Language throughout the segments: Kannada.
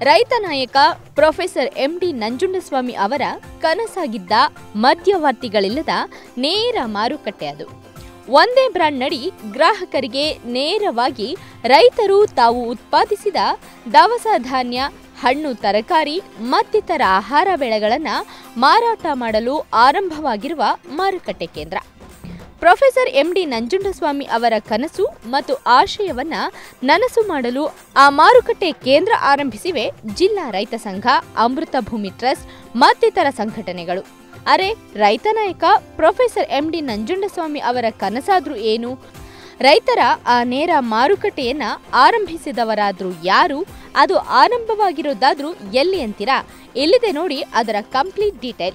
ರೈತ ನಾಯಕ ಪ್ರೊಫೆಸರ್ ಎಂಡಿ ನಂಜುಂಡಸ್ವಾಮಿ ಅವರ ಕನಸಾಗಿದ್ದ ಮಧ್ಯವರ್ತಿಗಳಿಲ್ಲದ ನೇರ ಮಾರುಕಟ್ಟೆ ಅದು ಒಂದೇ ಬ್ರ್ಯಾಂಡ್ನಡಿ ಗ್ರಾಹಕರಿಗೆ ನೇರವಾಗಿ ರೈತರು ತಾವು ಉತ್ಪಾದಿಸಿದ ದವಸ ಧಾನ್ಯ ಹಣ್ಣು ತರಕಾರಿ ಮತ್ತಿತರ ಆಹಾರ ಬೆಳೆಗಳನ್ನು ಮಾರಾಟ ಮಾಡಲು ಆರಂಭವಾಗಿರುವ ಮಾರುಕಟ್ಟೆ ಕೇಂದ್ರ ಪ್ರೊಫೆಸರ್ ಎಂಡಿ ನಂಜುಂಡಸ್ವಾಮಿ ಅವರ ಕನಸು ಮತ್ತು ಆಶಯವನ್ನ ನನಸು ಮಾಡಲು ಆ ಮಾರುಕಟ್ಟೆ ಕೇಂದ್ರ ಆರಂಭಿಸಿವೆ ಜಿಲ್ಲಾ ರೈತ ಸಂಘ ಅಮೃತ ಭೂಮಿ ಟ್ರಸ್ಟ್ ಮತ್ತಿತರ ಸಂಘಟನೆಗಳು ಅರೆ ರೈತ ನಾಯಕ ಪ್ರೊಫೆಸರ್ ಎಂಡಿ ನಂಜುಂಡಸ್ವಾಮಿ ಅವರ ಕನಸಾದ್ರೂ ಏನು ರೈತರ ಆ ನೇರ ಮಾರುಕಟ್ಟೆಯನ್ನ ಆರಂಭಿಸಿದವರಾದ್ರೂ ಯಾರು ಅದು ಆರಂಭವಾಗಿರೋದಾದ್ರೂ ಎಲ್ಲಿ ಅಂತೀರಾ ಇಲ್ಲಿದೆ ನೋಡಿ ಅದರ ಕಂಪ್ಲೀಟ್ ಡೀಟೇಲ್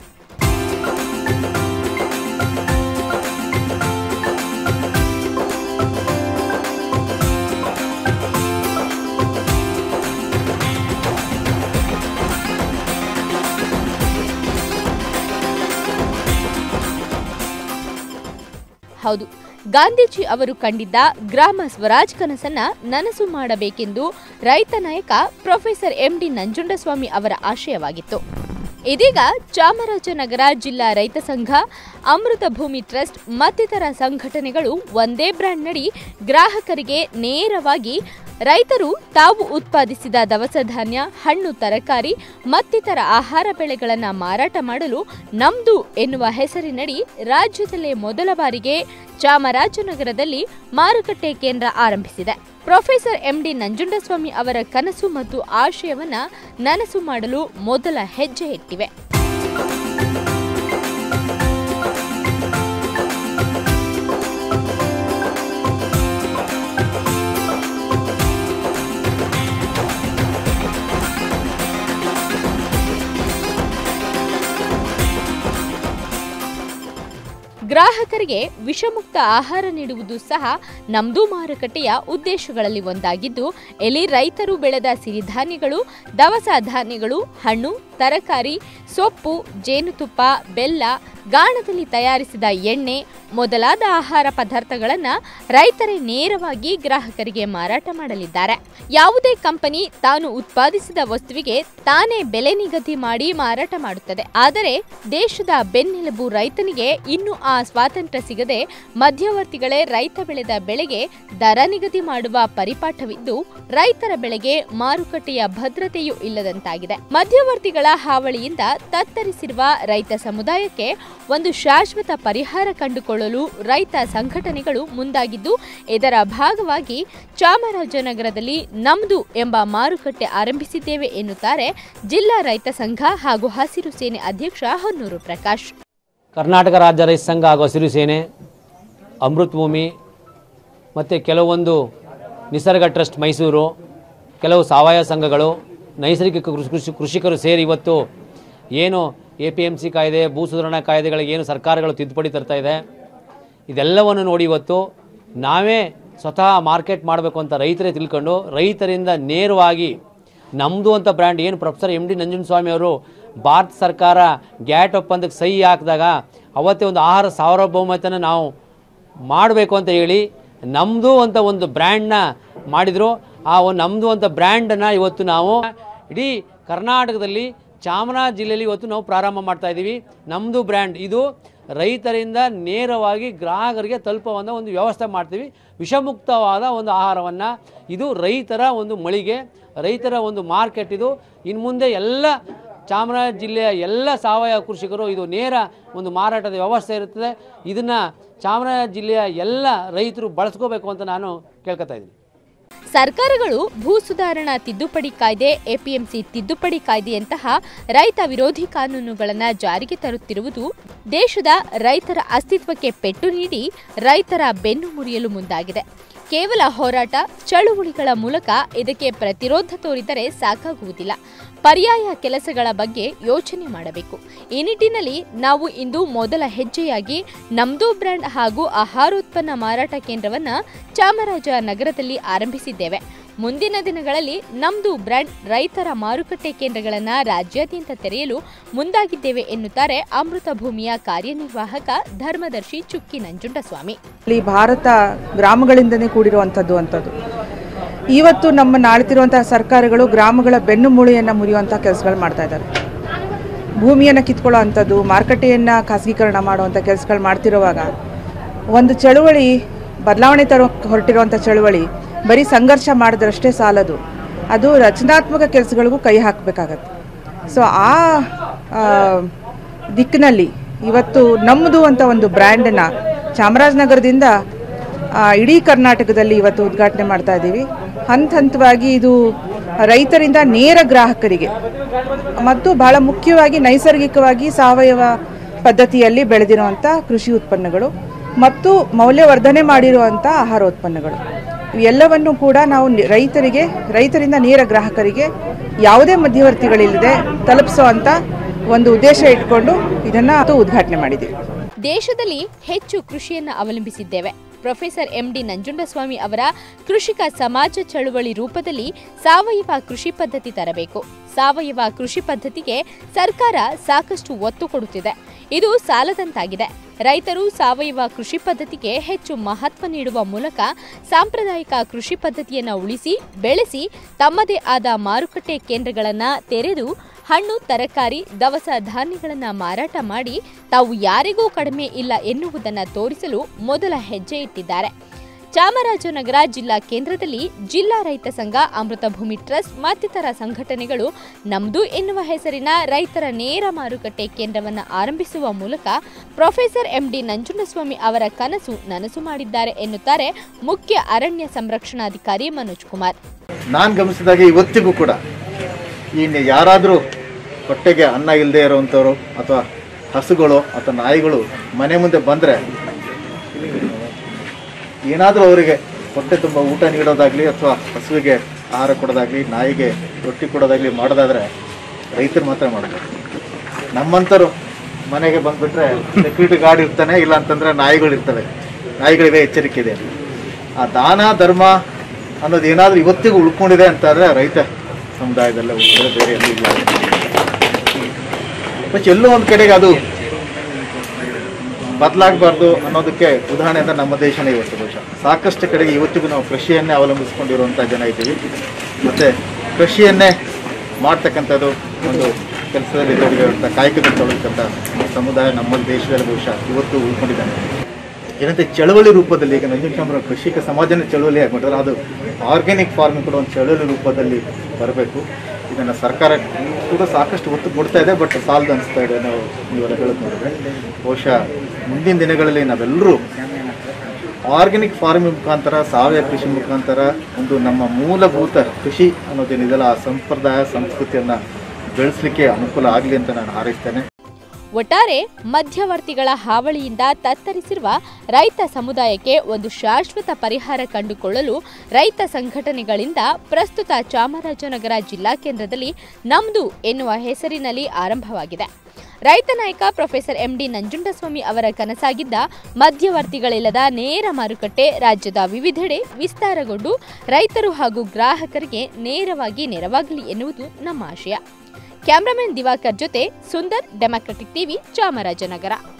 ಹೌದು ಗಾಂಧೀಜಿ ಅವರು ಕಂಡಿದ್ದ ಗ್ರಾಮ ಸ್ವರಾಜ್ ಕನಸನ್ನ ನನಸು ಮಾಡಬೇಕೆಂದು ರೈತ ನಾಯಕ ಪ್ರೊಫೆಸರ್ ಎಂಡಿ ನಂಜುಂಡಸ್ವಾಮಿ ಅವರ ಆಶಯವಾಗಿತ್ತು ಇದೀಗ ಚಾಮರಾಜನಗರ ಜಿಲ್ಲಾ ರೈತ ಸಂಘ ಅಮೃತ ಭೂಮಿ ಟ್ರಸ್ಟ್ ಮತ್ತಿತರ ಸಂಘಟನೆಗಳು ಒಂದೇ ಬ್ರ್ಯಾಂಡ್ನಡಿ ಗ್ರಾಹಕರಿಗೆ ನೇರವಾಗಿ ರೈತರು ತಾವು ಉತ್ಪಾದಿಸಿದ ದವಸ ಧಾನ್ಯ ಹಣ್ಣು ತರಕಾರಿ ಮತ್ತಿತರ ಆಹಾರ ಬೆಳೆಗಳನ್ನು ಮಾರಾಟ ಮಾಡಲು ನಮ್ದು ಎನ್ನುವ ಹೆಸರಿನಡಿ ರಾಜ್ಯದಲ್ಲೇ ಮೊದಲ ಬಾರಿಗೆ ಚಾಮರಾಜನಗರದಲ್ಲಿ ಮಾರುಕಟ್ಟೆ ಕೇಂದ್ರ ಆರಂಭಿಸಿದೆ ಪ್ರೊಫೆಸರ್ ಎಂಡಿ ನಂಜುಂಡಸ್ವಾಮಿ ಅವರ ಕನಸು ಮತ್ತು ಆಶಯವನ್ನ ನನಸು ಮಾಡಲು ಮೊದಲ ಹೆಜ್ಜೆ ಇಟ್ಟಿವೆ ಗ್ರಾಹಕರಿಗೆ ವಿಷಮುಕ್ತ ಆಹಾರ ನೀಡುವುದು ಸಹ ನಮ್ದು ಮಾರುಕಟ್ಟೆಯ ಉದ್ದೇಶಗಳಲ್ಲಿ ಒಂದಾಗಿದ್ದು ಎಲ್ಲಿ ರೈತರು ಬೆಳೆದ ಸಿರಿಧಾನ್ಯಗಳು ದವಸ ಧಾನ್ಯಗಳು ಹಣ್ಣು ತರಕಾರಿ ಸೊಪ್ಪು ಜೇನುತುಪ್ಪ ಬೆಲ್ಲ ಗಾಣದಲ್ಲಿ ತಯಾರಿಸಿದ ಎಣ್ಣೆ ಮೊದಲಾದ ಆಹಾರ ಪದಾರ್ಥಗಳನ್ನು ರೈತರೇ ನೇರವಾಗಿ ಗ್ರಾಹಕರಿಗೆ ಮಾರಾಟ ಮಾಡಲಿದ್ದಾರೆ ಯಾವುದೇ ಕಂಪನಿ ತಾನು ಉತ್ಪಾದಿಸಿದ ವಸ್ತುವಿಗೆ ತಾನೇ ಬೆಲೆ ನಿಗದಿ ಮಾಡಿ ಮಾರಾಟ ಮಾಡುತ್ತದೆ ಆದರೆ ದೇಶದ ಬೆನ್ನೆಲುಬು ರೈತನಿಗೆ ಇನ್ನೂ ಆ ಸ್ವಾತಂತ್ರ್ಯ ಸಿಗದೆ ಮಧ್ಯವರ್ತಿಗಳೇ ರೈತ ಬೆಳೆದ ಬೆಳೆಗೆ ದರ ನಿಗದಿ ಮಾಡುವ ಪರಿಪಾಠವಿದ್ದು ರೈತರ ಬೆಳೆಗೆ ಮಾರುಕಟ್ಟೆಯ ಭದ್ರತೆಯೂ ಇಲ್ಲದಂತಾಗಿದೆ ಮಧ್ಯವರ್ತಿಗಳ ಹಾವಳಿಯಿಂದ ತತ್ತರಿಸಿರುವ ರೈತ ಸಮುದಾಯಕ್ಕೆ ಒಂದು ಶಾಶ್ವತ ಪರಿಹಾರ ಕಂಡುಕೊಳ್ಳಲು ರೈತ ಸಂಘಟನೆಗಳು ಮುಂದಾಗಿದ್ದು ಇದರ ಭಾಗವಾಗಿ ಚಾಮರಾಜನಗರದಲ್ಲಿ ನಮ್ದು ಎಂಬ ಮಾರುಕಟ್ಟೆ ಆರಂಭಿಸಿದ್ದೇವೆ ಎನ್ನುತ್ತಾರೆ ಜಿಲ್ಲಾ ರೈತ ಸಂಘ ಹಾಗೂ ಹಸಿರು ಸೇನೆ ಅಧ್ಯಕ್ಷ ಹೊನ್ನೂರು ಪ್ರಕಾಶ್ ಕರ್ನಾಟಕ ರಾಜ್ಯ ರೈತ ಸಂಘ ಹಾಗೂ ಹಸಿರು ಸೇನೆ ಅಮೃತ್ ಭೂಮಿ ಮತ್ತು ಕೆಲವೊಂದು ನಿಸರ್ಗ ಟ್ರಸ್ಟ್ ಮೈಸೂರು ಕೆಲವು ಸಾವಯವ ಸಂಘಗಳು ನೈಸರ್ಗಿಕ ಕೃಷಿ ಕೃಷಿ ಕೃಷಿಕರು ಸೇರಿ ಇವತ್ತು ಏನು ಎ ಪಿ ಎಮ್ ಸಿ ಕಾಯ್ದೆ ಭೂ ಸುಧಾರಣಾ ಕಾಯ್ದೆಗಳಿಗೆ ಏನು ಸರ್ಕಾರಗಳು ತಿದ್ದುಪಡಿ ತರ್ತಾ ಇದೆ ಇದೆಲ್ಲವನ್ನು ನೋಡಿ ಇವತ್ತು ನಾವೇ ಸ್ವತಃ ಮಾರ್ಕೆಟ್ ಮಾಡಬೇಕು ಅಂತ ರೈತರೇ ತಿಳ್ಕೊಂಡು ರೈತರಿಂದ ನೇರವಾಗಿ ನಮ್ಮದು ಅಂತ ಬ್ರ್ಯಾಂಡ್ ಏನು ಪ್ರೊಫೆಸರ್ ಎಮ್ ಡಿ ನಂಜುನಸ್ವಾಮಿ ಅವರು ಭಾರತ ಸರ್ಕಾರ ಗ್ಯಾಟ್ ಒಪ್ಪಂದಕ್ಕೆ ಸಹಿ ಹಾಕಿದಾಗ ಅವತ್ತೇ ಒಂದು ಆಹಾರ ಸಾರ್ವಭೌಮತೆಯನ್ನು ನಾವು ಮಾಡಬೇಕು ಅಂತ ಹೇಳಿ ನಮ್ಮದು ಅಂತ ಒಂದು ಬ್ರ್ಯಾಂಡ್ನ ಮಾಡಿದರು ಆ ಒಂದು ನಮ್ಮದು ಅಂತ ಬ್ರ್ಯಾಂಡನ್ನು ಇವತ್ತು ನಾವು ಇಡೀ ಕರ್ನಾಟಕದಲ್ಲಿ ಚಾಮರಾಜ ಜಿಲ್ಲೆಯಲ್ಲಿ ಇವತ್ತು ನಾವು ಪ್ರಾರಂಭ ಮಾಡ್ತಾ ಇದ್ದೀವಿ ನಮ್ಮದು ಬ್ರ್ಯಾಂಡ್ ಇದು ರೈತರಿಂದ ನೇರವಾಗಿ ಗ್ರಾಹಕರಿಗೆ ತಲುಪುವಂಥ ಒಂದು ವ್ಯವಸ್ಥೆ ಮಾಡ್ತೀವಿ ವಿಷಮುಕ್ತವಾದ ಒಂದು ಆಹಾರವನ್ನು ಇದು ರೈತರ ಒಂದು ಮಳಿಗೆ ರೈತರ ಒಂದು ಮಾರ್ಕೆಟ್ ಇದು ಇನ್ನು ಮುಂದೆ ಎಲ್ಲ ಚಾಮರಾಜ ಜಿಲ್ಲೆಯ ಎಲ್ಲ ಸಾವಯವ ಕೃಷಿಕರು ಇದು ನೇರ ಒಂದು ಮಾರಾಟದ ವ್ಯವಸ್ಥೆ ಇರುತ್ತದೆ ಇದನ್ನು ಚಾಮರಾಜ ಜಿಲ್ಲೆಯ ಎಲ್ಲ ರೈತರು ಬಳಸ್ಕೋಬೇಕು ಅಂತ ನಾನು ಕೇಳ್ಕೊತಾ ಇದ್ದೀನಿ ಸರ್ಕಾರಗಳು ಭೂ ಸುಧಾರಣಾ ತಿದ್ದುಪಡಿ ಕಾಯ್ದೆ ಎಪಿಎಂಸಿ ತಿದ್ದುಪಡಿ ಕಾಯ್ದೆಯಂತಹ ರೈತ ವಿರೋಧಿ ಕಾನೂನುಗಳನ್ನು ಜಾರಿಗೆ ತರುತ್ತಿರುವುದು ದೇಶದ ರೈತರ ಅಸ್ತಿತ್ವಕ್ಕೆ ಪೆಟ್ಟು ನೀಡಿ ರೈತರ ಬೆನ್ನು ಮುರಿಯಲು ಮುಂದಾಗಿದೆ ಕೇವಲ ಹೋರಾಟ ಚಳುವಳಿಗಳ ಮೂಲಕ ಇದಕ್ಕೆ ಪ್ರತಿರೋಧ ತೋರಿದರೆ ಸಾಕಾಗುವುದಿಲ್ಲ ಪರ್ಯಾಯ ಕೆಲಸಗಳ ಬಗ್ಗೆ ಯೋಚನೆ ಮಾಡಬೇಕು ಈ ನಿಟ್ಟಿನಲ್ಲಿ ನಾವು ಇಂದು ಮೊದಲ ಹೆಜ್ಜೆಯಾಗಿ ನಮ್ದು ಬ್ರ್ಯಾಂಡ್ ಹಾಗೂ ಆಹಾರೋತ್ಪನ್ನ ಮಾರಾಟ ಕೇಂದ್ರವನ್ನ ಚಾಮರಾಜನಗರದಲ್ಲಿ ಆರಂಭಿಸಿದ್ದೇವೆ ಮುಂದಿನ ದಿನಗಳಲ್ಲಿ ನಮ್ದು ಬ್ರ್ಯಾಂಡ್ ರೈತರ ಮಾರುಕಟ್ಟೆ ಕೇಂದ್ರಗಳನ್ನು ರಾಜ್ಯಾದ್ಯಂತ ತೆರೆಯಲು ಮುಂದಾಗಿದ್ದೇವೆ ಎನ್ನುತ್ತಾರೆ ಅಮೃತ ಭೂಮಿಯ ಕಾರ್ಯನಿರ್ವಾಹಕ ಧರ್ಮದರ್ಶಿ ಚುಕ್ಕಿ ನಂಜುಂಡಸ್ವಾಮಿ ಈ ಭಾರತ ಗ್ರಾಮಗಳಿಂದನೇ ಕೂಡಿರುವಂಥದ್ದು ಅಂಥದ್ದು ಇವತ್ತು ನಮ್ಮನ್ನು ಆಳ್ತಿರುವಂತಹ ಸರ್ಕಾರಗಳು ಗ್ರಾಮಗಳ ಬೆನ್ನು ಮೂಳೆಯನ್ನು ಮುರಿಯುವಂಥ ಕೆಲಸಗಳು ಮಾಡ್ತಾ ಇದ್ದಾರೆ ಭೂಮಿಯನ್ನು ಕಿತ್ಕೊಳ್ಳೋ ಅಂಥದ್ದು ಮಾರುಕಟ್ಟೆಯನ್ನು ಖಾಸಗೀಕರಣ ಮಾಡುವಂಥ ಕೆಲಸಗಳು ಮಾಡ್ತಿರುವಾಗ ಒಂದು ಚಳುವಳಿ ಬದಲಾವಣೆ ತರೋ ಹೊರಟಿರುವಂಥ ಚಳುವಳಿ ಬರೀ ಸಂಘರ್ಷ ಮಾಡಿದ್ರಷ್ಟೇ ಸಾಲದು ಅದು ರಚನಾತ್ಮಕ ಕೆಲಸಗಳಿಗೂ ಕೈ ಹಾಕಬೇಕಾಗತ್ತೆ ಸೊ ಆ ಆ, ದಿಕ್ಕಿನಲ್ಲಿ ಇವತ್ತು ನಮ್ಮದು ಅಂತ ಒಂದು ಬ್ರ್ಯಾಂಡನ್ನು ಚಾಮರಾಜನಗರದಿಂದ ಆ, ಇಡೀ ಕರ್ನಾಟಕದಲ್ಲಿ ಇವತ್ತು ಉದ್ಘಾಟನೆ ಮಾಡ್ತಾ ಇದ್ದೀವಿ ಹಂತ ಹಂತವಾಗಿ ಇದು ರೈತರಿಂದ ನೇರ ಗ್ರಾಹಕರಿಗೆ ಮತ್ತು ಬಹಳ ಮುಖ್ಯವಾಗಿ ನೈಸರ್ಗಿಕವಾಗಿ ಸಾವಯವ ಪದ್ಧತಿಯಲ್ಲಿ ಬೆಳೆದಿರುವಂಥ ಕೃಷಿ ಉತ್ಪನ್ನಗಳು ಮತ್ತು ಮೌಲ್ಯವರ್ಧನೆ ಮಾಡಿರುವಂಥ ಆಹಾರ ಉತ್ಪನ್ನಗಳು ಇವೆಲ್ಲವನ್ನು ಕೂಡ ನಾವು ನಿ- ರೈತರಿಗೆ ರೈತರಿಂದ ನೇರ ಗ್ರಾಹಕರಿಗೆ ಯಾವುದೇ ಮಧ್ಯವರ್ತಿಗಳಿಲ್ಲದೆ ತಲುಪಿಸುವಂಥ ಒಂದು ಉದ್ದೇಶ ಇಟ್ಕೊಂಡು ಇದನ್ನು ಉದ್ಘಾಟನೆ ಮಾಡಿದ್ದೀವಿ ದೇಶದಲ್ಲಿ ಹೆಚ್ಚು ಕೃಷಿಯನ್ನು ಅವಲಂಬಿಸಿದ್ದೇವೆ ಪ್ರೊಫೆಸರ್ ಎಂಡಿ ನಂಜುಂಡಸ್ವಾಮಿ ಅವರ ಕೃಷಿಕ ಸಮಾಜ ಚಳುವಳಿ ರೂಪದಲ್ಲಿ ಸಾವಯವ ಕೃಷಿ ಪದ್ಧತಿ ತರಬೇಕು ಸಾವಯವ ಕೃಷಿ ಪದ್ಧತಿಗೆ ಸರ್ಕಾರ ಸಾಕಷ್ಟು ಒತ್ತು ಕೊಡುತ್ತಿದೆ ಇದು ಸಾಲದಂತಾಗಿದೆ ರೈತರು ಸಾವಯವ ಕೃಷಿ ಪದ್ಧತಿಗೆ ಹೆಚ್ಚು ಮಹತ್ವ ನೀಡುವ ಮೂಲಕ ಸಾಂಪ್ರದಾಯಿಕ ಕೃಷಿ ಪದ್ಧತಿಯನ್ನು ಉಳಿಸಿ ಬೆಳೆಸಿ ತಮ್ಮದೇ ಆದ ಮಾರುಕಟ್ಟೆ ಕೇಂದ್ರಗಳನ್ನು ತೆರೆದು ಹಣ್ಣು ತರಕಾರಿ ದವಸ ಧಾನ್ಯಗಳನ್ನು ಮಾರಾಟ ಮಾಡಿ ತಾವು ಯಾರಿಗೂ ಕಡಿಮೆ ಇಲ್ಲ ಎನ್ನುವುದನ್ನು ತೋರಿಸಲು ಮೊದಲ ಹೆಜ್ಜೆ ಇಟ್ಟಿದ್ದಾರೆ ಚಾಮರಾಜನಗರ ಜಿಲ್ಲಾ ಕೇಂದ್ರದಲ್ಲಿ ಜಿಲ್ಲಾ ರೈತ ಸಂಘ ಅಮೃತ ಭೂಮಿ ಟ್ರಸ್ಟ್ ಮತ್ತಿತರ ಸಂಘಟನೆಗಳು ನಮ್ದು ಎನ್ನುವ ಹೆಸರಿನ ರೈತರ ನೇರ ಮಾರುಕಟ್ಟೆ ಕೇಂದ್ರವನ್ನು ಆರಂಭಿಸುವ ಮೂಲಕ ಪ್ರೊಫೆಸರ್ ಎಂಡಿ ನಂಜುಂಡಸ್ವಾಮಿ ಅವರ ಕನಸು ನನಸು ಮಾಡಿದ್ದಾರೆ ಎನ್ನುತ್ತಾರೆ ಮುಖ್ಯ ಅರಣ್ಯ ಸಂರಕ್ಷಣಾಧಿಕಾರಿ ಮನೋಜ್ ಕುಮಾರ್ ನಾನು ಗಮನಿಸಿದಾಗೆ ಇವತ್ತಿಗೂ ಕೂಡ ಇನ್ನು ಯಾರಾದರೂ ಹೊಟ್ಟೆಗೆ ಅನ್ನ ಇಲ್ಲದೆ ಇರೋವಂಥವ್ರು ಅಥವಾ ಹಸುಗಳು ಅಥವಾ ನಾಯಿಗಳು ಮನೆ ಮುಂದೆ ಬಂದರೆ ಏನಾದರೂ ಅವರಿಗೆ ಹೊಟ್ಟೆ ತುಂಬ ಊಟ ನೀಡೋದಾಗಲಿ ಅಥವಾ ಹಸುವಿಗೆ ಆಹಾರ ಕೊಡೋದಾಗಲಿ ನಾಯಿಗೆ ರೊಟ್ಟಿ ಕೊಡೋದಾಗಲಿ ಮಾಡೋದಾದರೆ ರೈತರು ಮಾತ್ರ ಮಾಡಬೇಕು ನಮ್ಮಂಥವ್ರು ಮನೆಗೆ ಬಂದುಬಿಟ್ರೆ ಸೆಕ್ಯೂರಿಟಿ ಗಾರ್ಡ್ ಇರ್ತಾನೆ ಇಲ್ಲ ಅಂತಂದರೆ ನಾಯಿಗಳು ಇರ್ತವೆ ನಾಯಿಗಳಿವೆ ಎಚ್ಚರಿಕೆ ಇದೆ ಆ ದಾನ ಧರ್ಮ ಅನ್ನೋದು ಏನಾದರೂ ಇವತ್ತಿಗೂ ಉಳ್ಕೊಂಡಿದೆ ಅಂತಾದರೆ ರೈತ ಸಮುದಾಯದಲ್ಲೇ ಉಳ್ಕೊಂಡ್ರೆ ಬೇರೆ ಎಲ್ಲೂ ಇಲ್ಲ ಬಟ್ ಎಲ್ಲೋ ಒಂದು ಕಡೆಗೆ ಅದು ಬದಲಾಗಬಾರ್ದು ಅನ್ನೋದಕ್ಕೆ ಉದಾಹರಣೆ ಅಂದ್ರೆ ನಮ್ಮ ದೇಶನೇ ಇವತ್ತು ಬಹುಶಃ ಸಾಕಷ್ಟು ಕಡೆಗೆ ಇವತ್ತಿಗೂ ನಾವು ಕೃಷಿಯನ್ನೇ ಅವಲಂಬಿಸ್ಕೊಂಡಿರುವಂಥ ಜನ ಇದ್ದೀವಿ ಮತ್ತು ಕೃಷಿಯನ್ನೇ ಮಾಡ್ತಕ್ಕಂಥದ್ದು ಒಂದು ಕೆಲಸದಲ್ಲಿ ತೊಡಗಿರುವಂಥ ಕಾಯಕದಲ್ಲಿ ತೊಡಗಿರ್ತಕ್ಕಂಥ ಸಮುದಾಯ ನಮ್ಮ ದೇಶದಲ್ಲಿ ಬಹುಶಃ ಇವತ್ತು ಉಳ್ಕೊಂಡಿದ್ದಾನೆ ಏನಂತೆ ಚಳವಳಿ ರೂಪದಲ್ಲಿ ಈಗ ನಂಜನಶಾಮರ ಕೃಷಿಕ ಸಮಾಜನ ಚಳವಳಿ ಆಗಿಬಿಟ್ರೆ ಅದು ಆರ್ಗ್ಯಾನಿಕ್ ಫಾರ್ಮಿಂಗ್ ಕೂಡ ಒಂದು ಚಳವಳಿ ರೂಪದಲ್ಲಿ ಬರಬೇಕು ಇದನ್ನು ಸರ್ಕಾರ ಕೂಡ ಸಾಕಷ್ಟು ಒತ್ತು ಕೊಡ್ತಾ ಇದೆ ಬಟ್ ಸಾಲದು ಅನಿಸ್ತಾ ಇದೆ ನಾವು ನೀವೆಲ್ಲ ಹೇಳೋದು ನೋಡಿದ್ರೆ ಬಹುಶಃ ಮುಂದಿನ ದಿನಗಳಲ್ಲಿ ನಾವೆಲ್ಲರೂ ಆರ್ಗ್ಯಾನಿಕ್ ಫಾರ್ಮಿಂಗ್ ಮುಖಾಂತರ ಸಾವಯವ ಕೃಷಿ ಮುಖಾಂತರ ಒಂದು ನಮ್ಮ ಮೂಲಭೂತ ಕೃಷಿ ಅನ್ನೋದೇನಿದೆಯಲ್ಲ ಆ ಸಂಪ್ರದಾಯ ಸಂಸ್ಕೃತಿಯನ್ನು ಬೆಳೆಸಲಿಕ್ಕೆ ಅನುಕೂಲ ಆಗಲಿ ಅಂತ ನಾನು ಹಾರೈಸ್ತೇನೆ ಒಟ್ಟಾರೆ ಮಧ್ಯವರ್ತಿಗಳ ಹಾವಳಿಯಿಂದ ತತ್ತರಿಸಿರುವ ರೈತ ಸಮುದಾಯಕ್ಕೆ ಒಂದು ಶಾಶ್ವತ ಪರಿಹಾರ ಕಂಡುಕೊಳ್ಳಲು ರೈತ ಸಂಘಟನೆಗಳಿಂದ ಪ್ರಸ್ತುತ ಚಾಮರಾಜನಗರ ಜಿಲ್ಲಾ ಕೇಂದ್ರದಲ್ಲಿ ನಮ್ದು ಎನ್ನುವ ಹೆಸರಿನಲ್ಲಿ ಆರಂಭವಾಗಿದೆ ರೈತ ನಾಯಕ ಪ್ರೊಫೆಸರ್ ಎಂಡಿ ನಂಜುಂಡಸ್ವಾಮಿ ಅವರ ಕನಸಾಗಿದ್ದ ಮಧ್ಯವರ್ತಿಗಳಿಲ್ಲದ ನೇರ ಮಾರುಕಟ್ಟೆ ರಾಜ್ಯದ ವಿವಿಧೆಡೆ ವಿಸ್ತಾರಗೊಂಡು ರೈತರು ಹಾಗೂ ಗ್ರಾಹಕರಿಗೆ ನೇರವಾಗಿ ನೆರವಾಗಲಿ ಎನ್ನುವುದು ನಮ್ಮ ಆಶಯ ಕ್ಯಾಮರಾಮನ್ ದಿವಾಕರ್ ಜೊತೆ ಸುಂದರ್ ಡೆಮಾಕ್ರೆಟಿಕ್ ಟಿವಿ ಚಾಮರಾಜನಗರ